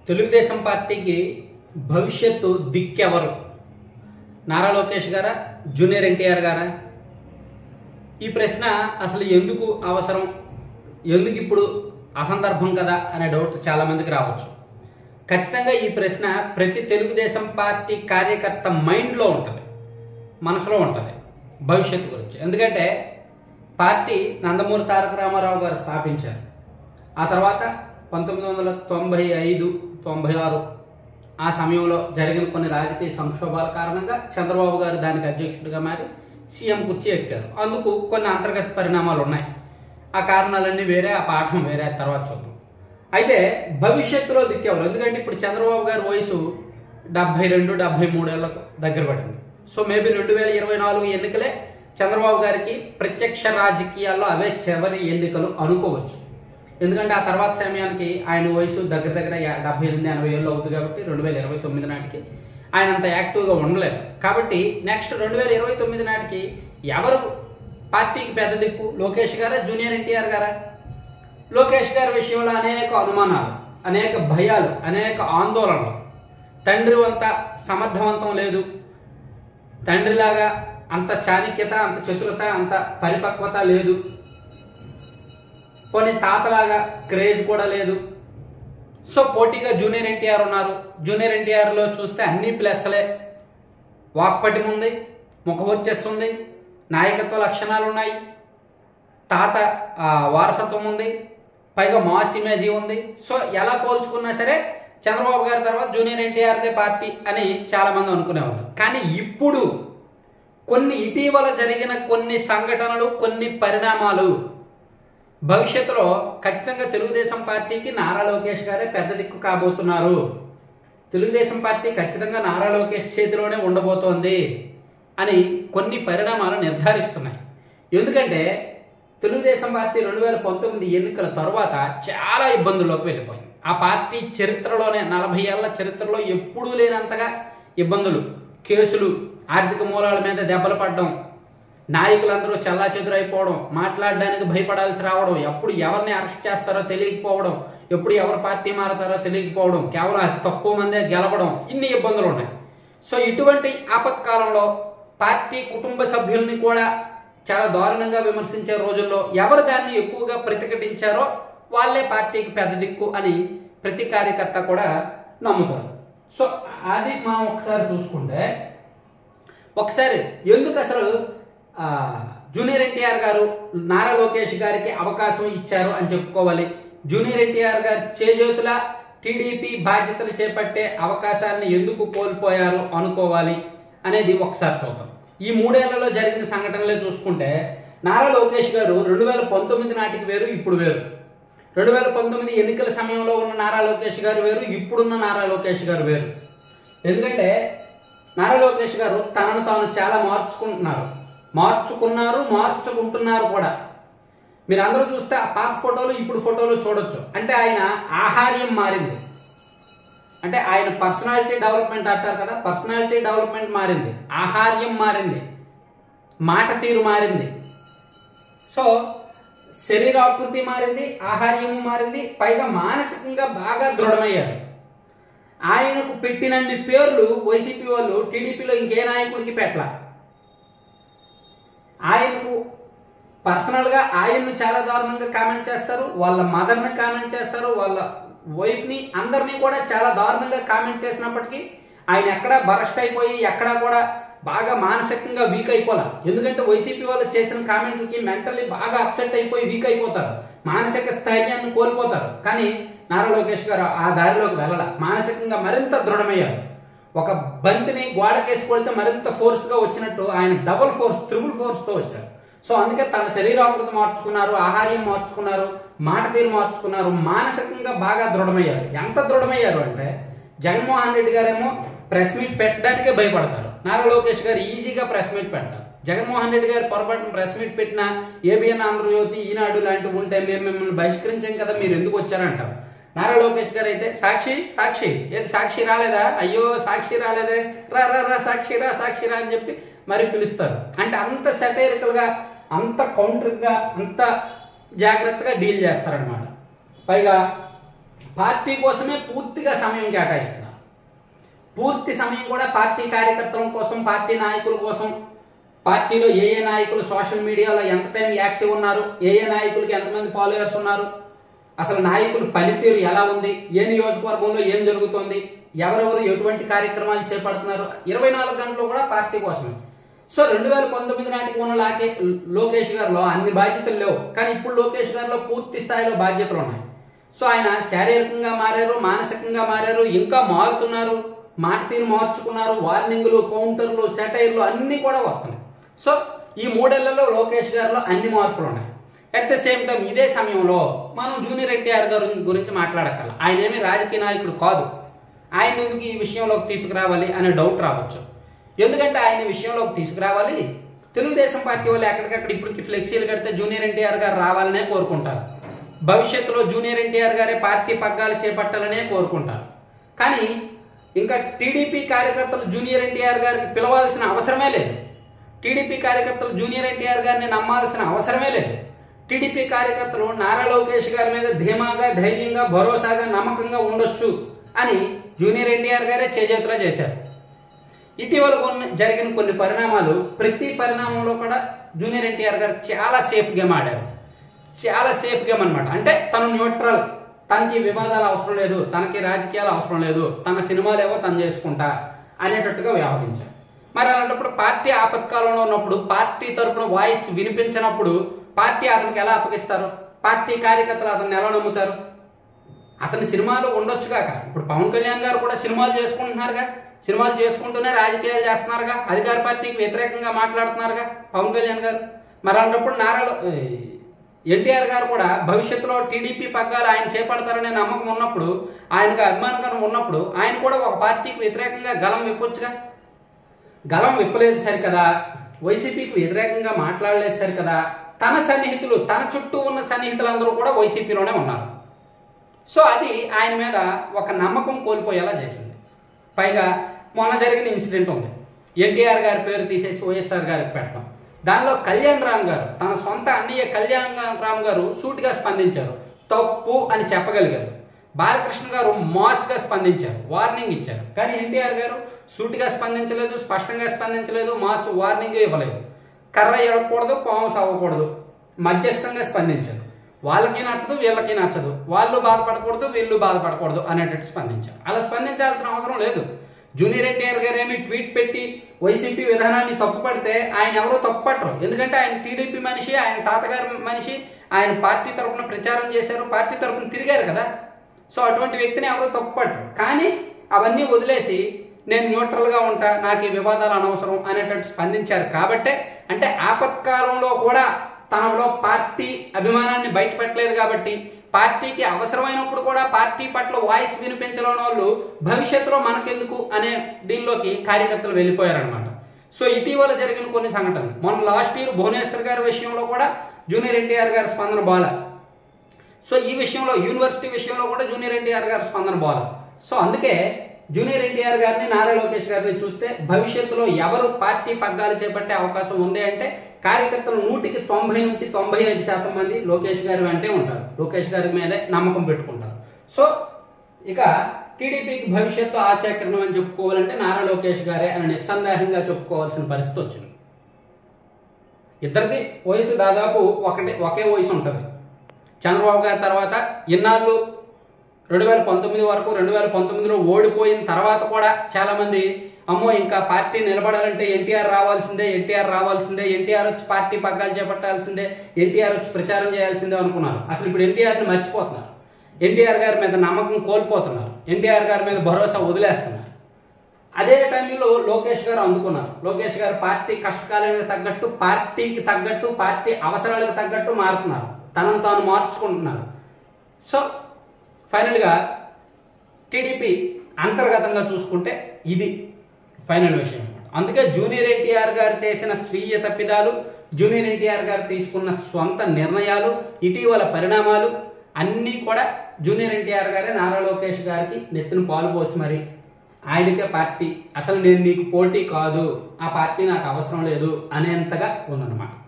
తెలుగుదేశం పార్టీకి భవిష్యత్తు దిక్కెవరు నారా లోకేష్ గారా జూనియర్ ఎన్టీఆర్ గారా ఈ ప్రశ్న అసలు ఎందుకు అవసరం ఎందుకు ఇప్పుడు అసందర్భం కదా అనే డౌట్ చాలా మందికి రావచ్చు ఖచ్చితంగా ఈ ప్రశ్న ప్రతి తెలుగుదేశం పార్టీ కార్యకర్త మైండ్లో ఉంటుంది మనసులో ఉంటుంది భవిష్యత్తు గురించి ఎందుకంటే పార్టీ నందమూరి తారక రామారావు గారు స్థాపించారు ఆ తర్వాత పంతొమ్మిది వందల తొంభై ఐదు తొంభై ఆరు ఆ సమయంలో జరిగిన కొన్ని రాజకీయ సంక్షోభాల కారణంగా చంద్రబాబు గారు దానికి అధ్యక్షుడిగా మారి సీఎం కుర్చీ ఎక్కారు అందుకు కొన్ని అంతర్గత పరిణామాలు ఉన్నాయి ఆ కారణాలన్నీ వేరే ఆ పాఠం వేరే ఆ తర్వాత చూద్దాం అయితే భవిష్యత్తులో దిక్కేవారు ఎందుకంటే ఇప్పుడు చంద్రబాబు గారి వయసు డెబ్బై రెండు డెబ్బై మూడేళ్లకు దగ్గర పడింది సో మేబీ రెండు వేల ఇరవై నాలుగు ఎన్నికలే చంద్రబాబు గారికి ప్రత్యక్ష రాజకీయాల్లో అవే చివరి ఎన్నికలు అనుకోవచ్చు ఎందుకంటే ఆ తర్వాత సమయానికి ఆయన వయసు దగ్గర దగ్గర యా- డెబ్బై ఎనిమిది ఎనభై ఏళ్ళు అవుతుంది కాబట్టి రెండు వేల ఇరవై తొమ్మిది నాటికి ఆయన అంత యాక్టివ్గా ఉండలేదు కాబట్టి నెక్స్ట్ రెండు వేల ఇరవై తొమ్మిది నాటికి ఎవరు పార్టీకి పెద్ద దిక్కు లోకేష్ గారా జూనియర్ ఎన్టీఆర్ గారా లోకేష్ గారి విషయంలో అనేక అనుమానాలు అనేక భయాలు అనేక ఆందోళనలు తండ్రి అంత సమర్థవంతం లేదు తండ్రిలాగా అంత చాణక్యత అంత చతురత అంత పరిపక్వత లేదు కొన్ని తాతలాగా క్రేజ్ కూడా లేదు సో పోటీగా జూనియర్ ఎన్టీఆర్ ఉన్నారు జూనియర్ ఎన్టీఆర్లో చూస్తే అన్ని ప్లస్లే వాక్పటిం ఉంది ముఖ వచ్చేస్తుంది నాయకత్వ లక్షణాలు ఉన్నాయి తాత ఆ, వారసత్వం ఉంది పైగా మాస్ ఇమేజ్ ఉంది సో ఎలా పోల్చుకున్నా సరే చంద్రబాబు గారి తర్వాత జూనియర్ ఎన్టీఆర్దే పార్టీ అని చాలా మంది అనుకునేవాళ్ళు కానీ ఇప్పుడు కొన్ని ఇటీవల జరిగిన కొన్ని సంఘటనలు కొన్ని పరిణామాలు భవిష్యత్తులో ఖచ్చితంగా తెలుగుదేశం పార్టీకి నారా లోకేష్ గారే పెద్ద దిక్కు కాబోతున్నారు తెలుగుదేశం పార్టీ ఖచ్చితంగా నారా లోకేష్ చేతిలోనే ఉండబోతోంది అని కొన్ని పరిణామాలు నిర్ధారిస్తున్నాయి ఎందుకంటే తెలుగుదేశం పార్టీ రెండు వేల పంతొమ్మిది ఎన్నికల తరువాత చాలా ఇబ్బందుల్లోకి వెళ్ళిపోయింది ఆ పార్టీ చరిత్రలోనే నలభై ఏళ్ల చరిత్రలో ఎప్పుడూ లేనంతగా ఇబ్బందులు కేసులు ఆర్థిక మూలాల మీద దెబ్బలు పడడం నాయకులందరూ చల్లా చెదురైపోవడం మాట్లాడడానికి భయపడాల్సి రావడం ఎప్పుడు ఎవరిని అరెస్ట్ చేస్తారో తెలియకపోవడం ఎప్పుడు ఎవరు పార్టీ మారతారో తెలియకపోవడం కేవలం అతి తక్కువ మందే గెలవడం ఇన్ని ఇబ్బందులు ఉన్నాయి సో ఇటువంటి ఆపత్కాలంలో పార్టీ కుటుంబ సభ్యుల్ని కూడా చాలా దారుణంగా విమర్శించే రోజుల్లో ఎవరు దాన్ని ఎక్కువగా ప్రతిఘటించారో వాళ్ళే పార్టీకి పెద్ద దిక్కు అని ప్రతి కార్యకర్త కూడా నమ్ముతారు సో అది మనం ఒకసారి చూసుకుంటే ఒకసారి ఎందుకు అసలు ఆ, జూనియర్ ఎన్టీఆర్ గారు నారా లోకేష్ గారికి అవకాశం ఇచ్చారు అని చెప్పుకోవాలి జూనియర్ ఎన్టీఆర్ గారు చేజోతుల టీడీపీ బాధ్యతలు చేపట్టే అవకాశాన్ని ఎందుకు కోల్పోయారు అనుకోవాలి అనేది ఒకసారి చూద్దాం ఈ మూడేళ్లలో జరిగిన సంఘటనలే చూసుకుంటే నారా లోకేష్ గారు రెండు వేల పంతొమ్మిది నాటికి వేరు ఇప్పుడు వేరు రెండు వేల పంతొమ్మిది ఎన్నికల సమయంలో ఉన్న నారా లోకేష్ గారు వేరు ఇప్పుడున్న నారా లోకేష్ గారు వేరు ఎందుకంటే నారా లోకేష్ గారు తనను తాను చాలా మార్చుకుంటున్నారు మార్చుకున్నారు మార్చుకుంటున్నారు కూడా మీరు అందరూ చూస్తే ఆ పాత ఫోటోలు ఇప్పుడు ఫోటోలు చూడొచ్చు అంటే ఆయన ఆహార్యం మారింది అంటే ఆయన పర్సనాలిటీ డెవలప్మెంట్ అంటారు కదా పర్సనాలిటీ డెవలప్మెంట్ మారింది ఆహార్యం మారింది మాట తీరు మారింది సో శరీరాకృతి మారింది ఆహార్యము మారింది పైగా మానసికంగా బాగా దృఢమయ్యారు ఆయనకు పెట్టినన్ని పేర్లు వైసీపీ వాళ్ళు టీడీపీలో ఇంకే నాయకుడికి పెట్టల ఆయనకు పర్సనల్గా ఆయన్ను చాలా దారుణంగా కామెంట్ చేస్తారు వాళ్ళ మదర్ని కామెంట్ చేస్తారు వాళ్ళ వైఫ్ని అందరినీ కూడా చాలా దారుణంగా కామెంట్ చేసినప్పటికీ ఆయన ఎక్కడా బరస్ట్ అయిపోయి ఎక్కడా కూడా బాగా మానసికంగా వీక్ అయిపోలే ఎందుకంటే వైసీపీ వాళ్ళు చేసిన కామెంట్లకి మెంటల్లీ బాగా అప్సెట్ అయిపోయి వీక్ అయిపోతారు మానసిక స్థైర్యాన్ని కోల్పోతారు కానీ నారా లోకేష్ గారు ఆ దారిలోకి వెళ్ళాల మానసికంగా మరింత దృఢమయ్యారు ఒక బంతిని గోడకేసి కొడితే మరింత ఫోర్స్ గా వచ్చినట్టు ఆయన డబుల్ ఫోర్స్ త్రిబుల్ ఫోర్స్ తో వచ్చారు సో అందుకే తన శరీరాకృతి మార్చుకున్నారు ఆహార్యం మార్చుకున్నారు మాట తీరు మార్చుకున్నారు మానసికంగా బాగా దృఢమయ్యారు ఎంత దృఢమయ్యారు అంటే జగన్మోహన్ రెడ్డి గారేమో ప్రెస్ మీట్ పెట్టడానికే భయపడతారు నారా లోకేష్ గారు ఈజీగా ప్రెస్ మీట్ పెడతారు జగన్మోహన్ రెడ్డి గారు పొరపాటున ప్రెస్ మీట్ పెట్టినా ఏబిఎన్ ఆంధ్రజ్యోతి ఈనాడు లాంటివి ఉంటే మేము మిమ్మల్ని బహిష్కరించాం కదా మీరు ఎందుకు వచ్చారంటారు నారా లోకేష్ గారు అయితే సాక్షి సాక్షి ఏది సాక్షి రాలేదా అయ్యో సాక్షి రాలేదే రా రా రా సాక్షి రా సాక్షి రా అని చెప్పి మరి పిలుస్తారు అంటే అంత సెటైరికల్ గా అంత కౌంటర్ గా అంత జాగ్రత్తగా డీల్ చేస్తారనమాట పైగా పార్టీ కోసమే పూర్తిగా సమయం కేటాయిస్తున్నారు పూర్తి సమయం కూడా పార్టీ కార్యకర్తల కోసం పార్టీ నాయకుల కోసం పార్టీలో ఏ ఏ నాయకులు సోషల్ మీడియాలో ఎంత టైం యాక్టివ్ ఉన్నారు ఏ ఏ నాయకులకి ఎంతమంది ఫాలోయర్స్ ఉన్నారు అసలు నాయకుల పనితీరు ఎలా ఉంది ఏ నియోజకవర్గంలో ఏం జరుగుతోంది ఎవరెవరు ఎటువంటి కార్యక్రమాలు చేపడుతున్నారు ఇరవై నాలుగు గంటలు కూడా పార్టీ కోసమే సో రెండు వేల పంతొమ్మిది నాటికి ఉన్న లాకే లోకేష్ గారిలో అన్ని బాధ్యతలు లేవు కానీ ఇప్పుడు లోకేష్ గారిలో పూర్తి స్థాయిలో బాధ్యతలు ఉన్నాయి సో ఆయన శారీరకంగా మారారు మానసికంగా మారారు ఇంకా మారుతున్నారు మాట తీరు మార్చుకున్నారు వార్నింగ్లు కౌంటర్లు సెటైర్లు అన్నీ కూడా వస్తున్నాయి సో ఈ మూడేళ్లలో లోకేష్ గారిలో అన్ని మార్పులు ఉన్నాయి అట్ ద సేమ్ టైం ఇదే సమయంలో మనం జూనియర్ ఎన్టీఆర్ గారి గురించి మాట్లాడక్కల ఆయన ఏమి రాజకీయ నాయకుడు కాదు ఆయన ఎందుకు ఈ విషయంలోకి తీసుకురావాలి అనే డౌట్ రావచ్చు ఎందుకంటే ఆయన ఈ విషయంలోకి తీసుకురావాలి తెలుగుదేశం పార్టీ వాళ్ళు ఎక్కడికక్కడ ఇప్పటికి ఫ్లెక్సీలు కడితే జూనియర్ ఎన్టీఆర్ గారు రావాలనే కోరుకుంటారు భవిష్యత్తులో జూనియర్ ఎన్టీఆర్ గారే పార్టీ పగ్గాలు చేపట్టాలనే కోరుకుంటారు కానీ ఇంకా టీడీపీ కార్యకర్తలు జూనియర్ ఎన్టీఆర్ గారికి పిలవాల్సిన అవసరమే లేదు టీడీపీ కార్యకర్తలు జూనియర్ ఎన్టీఆర్ గారిని నమ్మాల్సిన అవసరమే లేదు టీడీపీ కార్యకర్తలు నారా లోకేష్ గారి మీద ధీమాగా ధైర్యంగా భరోసాగా నమ్మకంగా ఉండొచ్చు అని జూనియర్ ఎన్టీఆర్ గారే చేజేతులా చేశారు ఇటీవల కొన్ని జరిగిన కొన్ని పరిణామాలు ప్రతి పరిణామంలో కూడా జూనియర్ ఎన్టీఆర్ గారు చాలా సేఫ్ గేమ్ ఆడారు చాలా సేఫ్ గేమ్ అనమాట అంటే తను న్యూట్రల్ తనకి వివాదాలు అవసరం లేదు తనకి రాజకీయాలు అవసరం లేదు తన సినిమాలు ఏవో తను చేసుకుంటా అనేటట్టుగా వ్యవహరించారు మరి అలాంటప్పుడు పార్టీ ఆపత్కాలంలో ఉన్నప్పుడు పార్టీ తరపున వాయిస్ వినిపించినప్పుడు పార్టీ అతనికి ఎలా అప్పగిస్తారు పార్టీ కార్యకర్తలు అతన్ని ఎలా నమ్ముతారు అతని సినిమాలు ఉండొచ్చు కాక ఇప్పుడు పవన్ కళ్యాణ్ గారు కూడా సినిమాలు చేసుకుంటున్నారుగా సినిమాలు చేసుకుంటూనే రాజకీయాలు చేస్తున్నారుగా అధికార పార్టీకి వ్యతిరేకంగా మాట్లాడుతున్నారుగా పవన్ కళ్యాణ్ గారు మరి అలాంటప్పుడు నారాలో ఎన్టీఆర్ గారు కూడా భవిష్యత్తులో టీడీపీ పగ్గాలు ఆయన చేపడతారనే నమ్మకం ఉన్నప్పుడు ఆయనకు అభిమానకరం ఉన్నప్పుడు ఆయన కూడా ఒక పార్టీకి వ్యతిరేకంగా గలం విప్పొచ్చుగా గలం విప్పలేదు సరికదా వైసీపీకి వ్యతిరేకంగా మాట్లాడలేదు సరికదా తన సన్నిహితులు తన చుట్టూ ఉన్న సన్నిహితులందరూ కూడా వైసీపీలోనే ఉన్నారు సో అది ఆయన మీద ఒక నమ్మకం కోల్పోయేలా చేసింది పైగా మొన్న జరిగిన ఇన్సిడెంట్ ఉంది ఎన్టీఆర్ గారి పేరు తీసేసి వైఎస్ఆర్ గారికి పెట్టడం దానిలో కళ్యాణ్ రామ్ గారు తన సొంత అన్నయ్య కళ్యాణ్ రామ్ గారు సూటిగా స్పందించారు తప్పు అని చెప్పగలిగారు బాలకృష్ణ గారు మాస్గా స్పందించారు వార్నింగ్ ఇచ్చారు కానీ ఎన్టీఆర్ గారు సూటిగా స్పందించలేదు స్పష్టంగా స్పందించలేదు మాస్ వార్నింగ్ ఇవ్వలేదు కర్ర ఎరగకూడదు పాము సాగకూడదు మధ్యస్థంగా స్పందించారు వాళ్ళకి నచ్చదు వీళ్ళకి నచ్చదు వాళ్ళు బాధపడకూడదు వీళ్ళు బాధపడకూడదు అనేటట్టు స్పందించారు అలా స్పందించాల్సిన అవసరం లేదు జూనియర్ ఎన్టీఆర్ గారు ఏమి ట్వీట్ పెట్టి వైసీపీ విధానాన్ని తప్పుపడితే ఆయన ఎవరో తప్పుపట్టరు ఎందుకంటే ఆయన టీడీపీ మనిషి ఆయన తాతగారి మనిషి ఆయన పార్టీ తరపున ప్రచారం చేశారు పార్టీ తరపున తిరిగారు కదా సో అటువంటి వ్యక్తిని ఎవరో తప్పుపట్టరు కానీ అవన్నీ వదిలేసి నేను న్యూట్రల్గా ఉంటా నాకు ఈ వివాదాలు అనవసరం అనేటట్టు స్పందించారు కాబట్టే అంటే ఆపత్కాలంలో కూడా తనలో పార్టీ అభిమానాన్ని బయటపెట్టలేదు కాబట్టి పార్టీకి అవసరమైనప్పుడు కూడా పార్టీ పట్ల వాయిస్ వినిపించలేని వాళ్ళు భవిష్యత్తులో మనకెందుకు అనే దీనిలోకి కార్యకర్తలు వెళ్ళిపోయారనమాట సో ఇటీవల జరిగిన కొన్ని సంఘటనలు మొన్న లాస్ట్ ఇయర్ భువనేశ్వర్ గారి విషయంలో కూడా జూనియర్ ఎన్టీఆర్ గారి స్పందన బాల సో ఈ విషయంలో యూనివర్సిటీ విషయంలో కూడా జూనియర్ ఎన్టీఆర్ గారి స్పందన బాల సో అందుకే జూనియర్ ఎన్టీఆర్ గారిని నారా లోకేష్ గారిని చూస్తే భవిష్యత్తులో ఎవరు పార్టీ పగ్గాలు చేపట్టే అవకాశం ఉంది అంటే కార్యకర్తలు నూటికి తొంభై నుంచి తొంభై ఐదు శాతం మంది లోకేష్ గారి వెంటే ఉంటారు లోకేష్ గారి మీదే నమ్మకం పెట్టుకుంటారు సో ఇక టీడీపీకి భవిష్యత్తు ఆశాకరణం అని చెప్పుకోవాలంటే నారా లోకేష్ గారే అని నిస్సందేహంగా చెప్పుకోవాల్సిన పరిస్థితి వచ్చింది ఇద్దరిది వయసు దాదాపు ఒకటి ఒకే వయసు ఉంటుంది చంద్రబాబు గారి తర్వాత ఇన్నాళ్ళు రెండు వేల పంతొమ్మిది వరకు రెండు వేల పంతొమ్మిదిలో ఓడిపోయిన తర్వాత కూడా చాలా మంది అమ్మో ఇంకా పార్టీ నిలబడాలంటే ఎన్టీఆర్ రావాల్సిందే ఎన్టీఆర్ రావాల్సిందే ఎన్టీఆర్ వచ్చి పార్టీ పగ్గాలు చేపట్టాల్సిందే ఎన్టీఆర్ వచ్చి ప్రచారం చేయాల్సిందే అనుకున్నారు అసలు ఇప్పుడు ఎన్టీఆర్ని మర్చిపోతున్నారు ఎన్టీఆర్ గారి మీద నమ్మకం కోల్పోతున్నారు ఎన్టీఆర్ గారి మీద భరోసా వదిలేస్తున్నారు అదే టైంలో లోకేష్ గారు అందుకున్నారు లోకేష్ గారు పార్టీ కష్టకాలానికి తగ్గట్టు పార్టీకి తగ్గట్టు పార్టీ అవసరాలకు తగ్గట్టు మారుతున్నారు తనను తాను మార్చుకుంటున్నారు సో ఫైనల్గా టీడీపీ అంతర్గతంగా చూసుకుంటే ఇది ఫైనల్ విషయం అనమాట అందుకే జూనియర్ ఎన్టీఆర్ గారు చేసిన స్వీయ తప్పిదాలు జూనియర్ ఎన్టీఆర్ గారు తీసుకున్న స్వంత నిర్ణయాలు ఇటీవల పరిణామాలు అన్నీ కూడా జూనియర్ ఎన్టీఆర్ గారే నారా లోకేష్ గారికి నెత్తిన పాలు పోసి మరి ఆయనకే పార్టీ అసలు నేను నీకు పోటీ కాదు ఆ పార్టీ నాకు అవసరం లేదు అనేంతగా ఉందన్నమాట